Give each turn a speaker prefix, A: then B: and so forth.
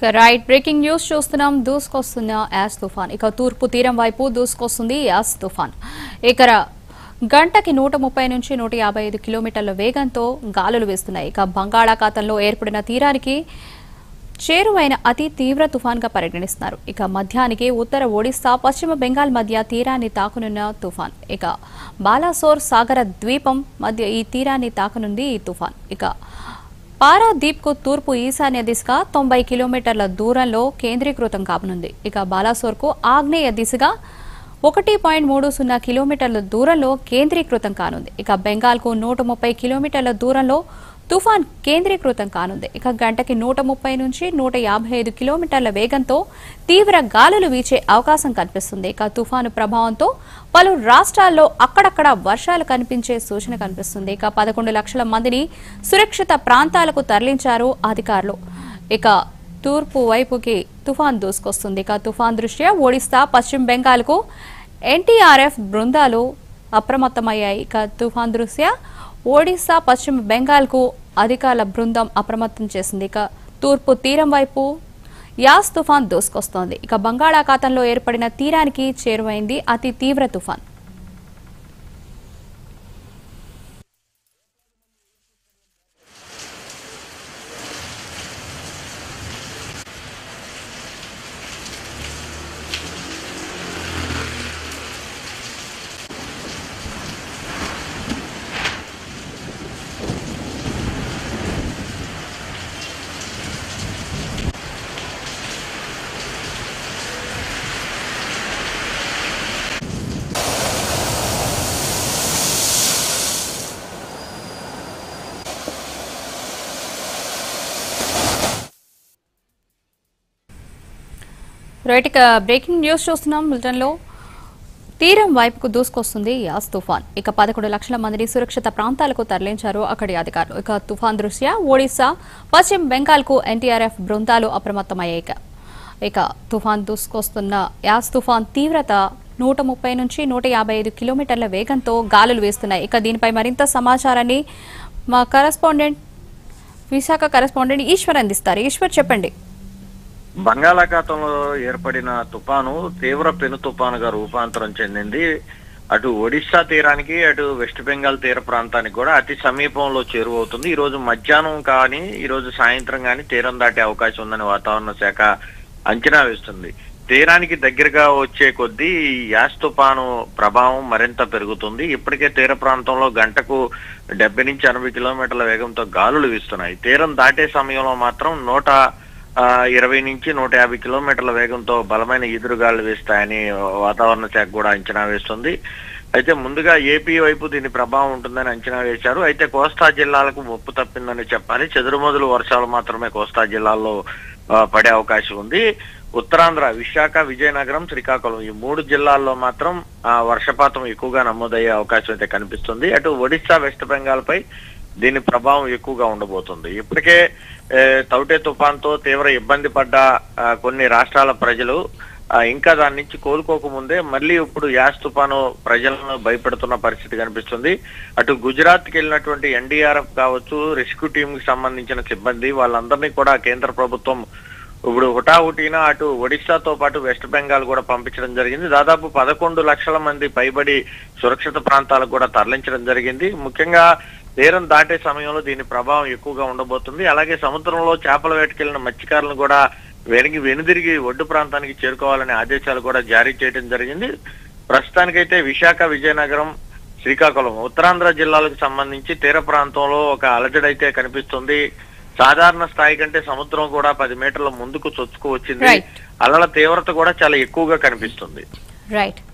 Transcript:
A: ఇక right breaking news చూస్తున్నాం దూసుకొస్తున్న as తుఫాన్ ఇక తూర్పు తీరం వైపు దూసుకొస్తుంది యాస్ తుఫాన్ ఇక గంటకి నూట ముప్పై నుంచి నూట యాభై ఐదు కిలోమీటర్ల వేగంతో గాలులు వేస్తున్నాయి ఇక బంగాళాఖాతంలో ఏర్పడిన తీరానికి చేరువైన అతి తీవ్ర తుఫాన్గా పరిగణిస్తున్నారు ఇక మధ్యానికి ఉత్తర ఒడిశా పశ్చిమ బెంగాల్ మధ్య తీరాన్ని తాకనున్న తుఫాన్ ఇక బాలాసోర్ సాగర ద్వీపం మధ్య ఈ తీరాన్ని తాకనుంది ఈ తుఫాన్ ఇక పారాదీప్కు తూర్పు ఈశాన్య దిశగా తొంభై కిలోమీటర్ల దూరంలో కేంద్రీకృతం కానుంది ఇక బాలాసోర్కు ఆగ్నేయ దిశగా ఒకటి పాయింట్ మూడు సున్నా కిలోమీటర్ల దూరంలో కేంద్రీకృతం కానుంది ఇక బెంగాల్కు నూట ముప్పై కిలోమీటర్ల దూరంలో తుఫాన్ కేంద్రీకృతం కానుంది ఇక గంటకి నూట ముప్పై నుంచి నూట యాభై ఐదు కిలోమీటర్ల వేగంతో తీవ్ర గాలులు వీచే అవకాశం కనిపిస్తుంది ఇక తుఫాను ప్రభావంతో పలు రాష్ట్రాల్లో అక్కడక్కడ వర్షాలు కనిపించే సూచన కనిపిస్తుంది ఇక పదకొండు లక్షల మందిని సురక్షిత ప్రాంతాలకు తరలించారు అధికారులు ఇక తూర్పు వైపుకి తుఫాన్ దూసుకొస్తుంది ఇక తుఫాన్ దృష్ట్యా ఒడిశా పశ్చిమ బెంగాల్కు ఎన్టీఆర్ఎఫ్ బృందాలు అప్రమత్తమయ్యాయి ఇక తుఫాన్ దృష్ట్యా ఒడిశా పశ్చిమ బెంగాల్కు అధికారుల బృందం అప్రమత్తం చేసింది ఇక తూర్పు తీరం వైపు యాస్ తుఫాన్ దూసుకొస్తోంది ఇక బంగాళాఖాతంలో ఏర్పడిన తీరానికి చేరువైంది అతి తీవ్ర తుఫాన్ రైట్ ఇక బ్రేకింగ్ న్యూస్ చూస్తున్నాం బులెటిన్లో తీరం వైపుకు దూసుకొస్తుంది యాస్ తుఫాన్ ఇక పదకొండు లక్షల మందిని సురక్షిత ప్రాంతాలకు తరలించారు అక్కడి అధికారులు ఇక తుఫాన్ దృష్ట్యా ఒడిశా పశ్చిమ బెంగాల్కు ఎన్టీఆర్ఎఫ్ బృందాలు అప్రమత్తమయ్యాయి ఇక. ఇక తుఫాన్ దూసుకొస్తున్న యాస్ తుఫాన్ తీవ్రత నూట ముప్పై నుంచి నూట యాభై ఐదు కిలోమీటర్ల వేగంతో గాలులు వేస్తున్నాయి ఇక దీనిపై మరింత సమాచారాన్ని మా కరెస్పాండెంట్ విశాఖ కరెస్పాండెంట్ ఈశ్వర్ అందిస్తారు ఈశ్వర్ చెప్పండి
B: బంగాళాఖాతంలో ఏర్పడిన తుపాను తీవ్ర పెను తుపానుగా రూపాంతరం చెందింది అటు ఒడిశా తీరానికి అటు వెస్ట్ బెంగాల్ తీర ప్రాంతానికి కూడా అతి సమీపంలో చేరువవుతుంది ఈ రోజు మధ్యాహ్నం కానీ ఈ రోజు సాయంత్రం కానీ తీరం దాటే అవకాశం ఉందని వాతావరణ శాఖ అంచనా వేస్తుంది తీరానికి దగ్గరగా వచ్చే కొద్దీ ఈ యాస్ తుపాను ప్రభావం మరింత పెరుగుతుంది ఇప్పటికే తీర ప్రాంతంలో గంటకు డెబ్బై నుంచి ఎనభై కిలోమీటర్ల వేగంతో గాలులు వీస్తున్నాయి తీరం దాటే సమయంలో మాత్రం నూట ఆ, ఇరవై నుంచి నూట యాభై కిలోమీటర్ల వేగంతో బలమైన ఈదురుగాలు వీస్తాయని వాతావరణ శాఖ కూడా అంచనా వేస్తుంది అయితే ముందుగా ఏపీ వైపు దీని ప్రభావం ఉంటుందని అంచనా వేశారు అయితే కోస్తా జిల్లాలకు ముప్పు తప్పిందని చెప్పాలి చెదురుమదులు వర్షాలు మాత్రమే కోస్తా జిల్లాల్లో ఆ, పడే అవకాశం ఉంది ఉత్తరాంధ్ర విశాఖ విజయనగరం శ్రీకాకుళం ఈ మూడు జిల్లాల్లో మాత్రం ఆ, వర్షపాతం ఎక్కువగా నమోదయ్యే అవకాశం అయితే కనిపిస్తుంది అటు ఒడిశా వెస్ట్ బెంగాల్ పై దీని ప్రభావం ఎక్కువగా ఉండబోతుంది ఇప్పటికే ఏ, తౌటే తుఫాన్తో తీవ్ర ఇబ్బంది పడ్డ ఆ, కొన్ని రాష్ట్రాల ప్రజలు ఆ, ఇంకా దాని నుంచి కోలుకోకముందే మళ్ళీ ఇప్పుడు యాస్ తుఫాను ప్రజలను భయపెడుతున్న పరిస్థితి కనిపిస్తుంది అటు గుజరాత్ కి వెళ్ళినటువంటి ఎన్డీఆర్ఎఫ్ కావచ్చు రెస్క్యూ టీమ్ కి సంబంధించిన సిబ్బంది వాళ్ళందరినీ కూడా కేంద్ర ప్రభుత్వం ఇప్పుడు హుటాహుటీన అటు ఒడిశాతో పాటు వెస్ట్ బెంగాల్ కూడా పంపించడం జరిగింది దాదాపు పదకొండు లక్షల మంది పైబడి సురక్షిత ప్రాంతాలకు కూడా తరలించడం జరిగింది ముఖ్యంగా తీరం దాటే సమయంలో దీని ప్రభావం ఎక్కువగా ఉండబోతుంది అలాగే సముద్రంలో చేపల వేటకెళ్లిన మత్స్యకారులను కూడా వెనక్కి వెనుదిరిగి ఒడ్డు ప్రాంతానికి చేరుకోవాలనే ఆదేశాలు కూడా జారీ చేయడం జరిగింది ప్రస్తుతానికైతే విశాఖ విజయనగరం శ్రీకాకుళం ఉత్తరాంధ్ర జిల్లాలకు సంబంధించి తీర ప్రాంతంలో ఒక అలజడి అయితే కనిపిస్తుంది సాధారణ స్థాయి కంటే సముద్రం కూడా పది మీటర్ల ముందుకు చొచ్చుకు వచ్చింది
A: Right.
B: అలల తీవ్రత కూడా చాలా ఎక్కువగా కనిపిస్తుంది
A: రైట్